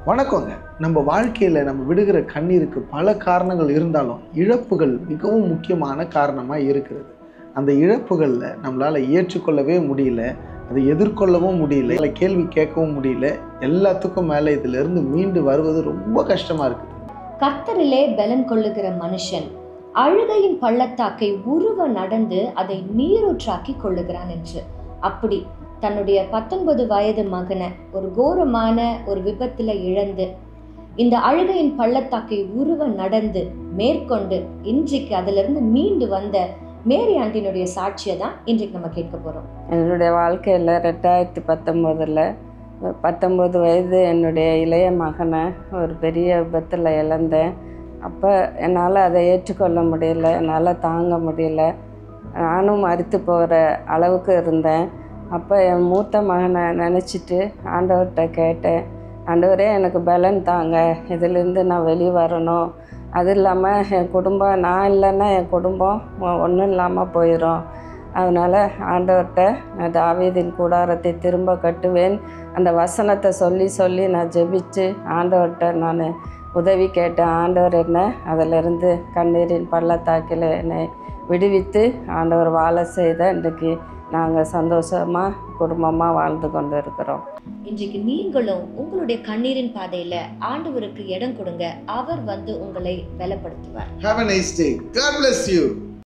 வணக்கங்க நம்ம வாழ்க்கையில் நம்ம விடுகிற கண்ணீருக்கு பல காரணங்கள் இருந்தாலும் இழப்புகள் மிகவும் முக்கியமான காரணமாக இருக்கிறது அந்த இழப்புகளில் நம்மளால் ஏற்றுக்கொள்ளவே முடியல அதை எதிர்கொள்ளவும் முடியல இல்லை கேள்வி கேட்கவும் முடியல எல்லாத்துக்கும் மேலே இதிலிருந்து மீண்டு வருவது ரொம்ப கஷ்டமாக இருக்குது கர்த்தரிலே பலன் கொள்ளுகிற மனுஷன் அழுகையின் பள்ளத்தாக்கை உருவ நடந்து அதை நீரூற்றாக்கி கொள்ளுகிறான் என்று அப்படி தன்னுடைய பத்தொன்பது வயது மகனை ஒரு கோரமான ஒரு விபத்துல இழந்து இந்த அழுகையின் பள்ளத்தாக்கை உருவ நடந்து மேற்கொண்டு இன்றைக்கு அதிலிருந்து மீண்டு வந்த மேரி ஆண்டினுடைய சாட்சியை தான் இன்றைக்கு நம்ம கேட்க போறோம் என்னுடைய வாழ்க்கையில் ரெண்டாயிரத்தி பத்தொம்போதில் பத்தொம்போது வயது என்னுடைய இளைய மகனை ஒரு பெரிய விபத்தில் இழந்தேன் அப்போ என்னால் அதை ஏற்றுக்கொள்ள முடியல என்னால் தாங்க முடியல நானும் மறித்து போகிற அளவுக்கு இருந்தேன் அப்போ என் மூத்த மகனை நினச்சிட்டு ஆண்டவர்கிட்ட கேட்டேன் ஆண்டவரே எனக்கு பலன் தாங்க இதிலேருந்து நான் வெளியே வரணும் அது இல்லாமல் என் குடும்பம் நான் இல்லைன்னா என் குடும்பம் ஒன்றும் இல்லாமல் போயிடும் அதனால் ஆண்டவர்கிட்ட நான் தாவீதின் கூடாரத்தை திரும்ப கட்டுவேன் அந்த வசனத்தை சொல்லி சொல்லி நான் ஜெபிச்சு ஆண்டவர்கிட்ட நான் உதவி கேட்டேன் ஆண்டவர் என்ன அதிலிருந்து கண்ணீரின் பள்ளத்தாக்கில் என்னை விடுவித்து ஆண்டவர் வாழ செய்த இன்றைக்கு நாங்கள் சந்தோஷமாக குடும்பமாக வாழ்ந்து கொண்டு இருக்கிறோம் இன்றைக்கு நீங்களும் உங்களுடைய கண்ணீரின் பாதையில ஆண்டவருக்கு இடம் கொடுங்க அவர் வந்து உங்களை பலப்படுத்துவார் Have a nice day. God bless you.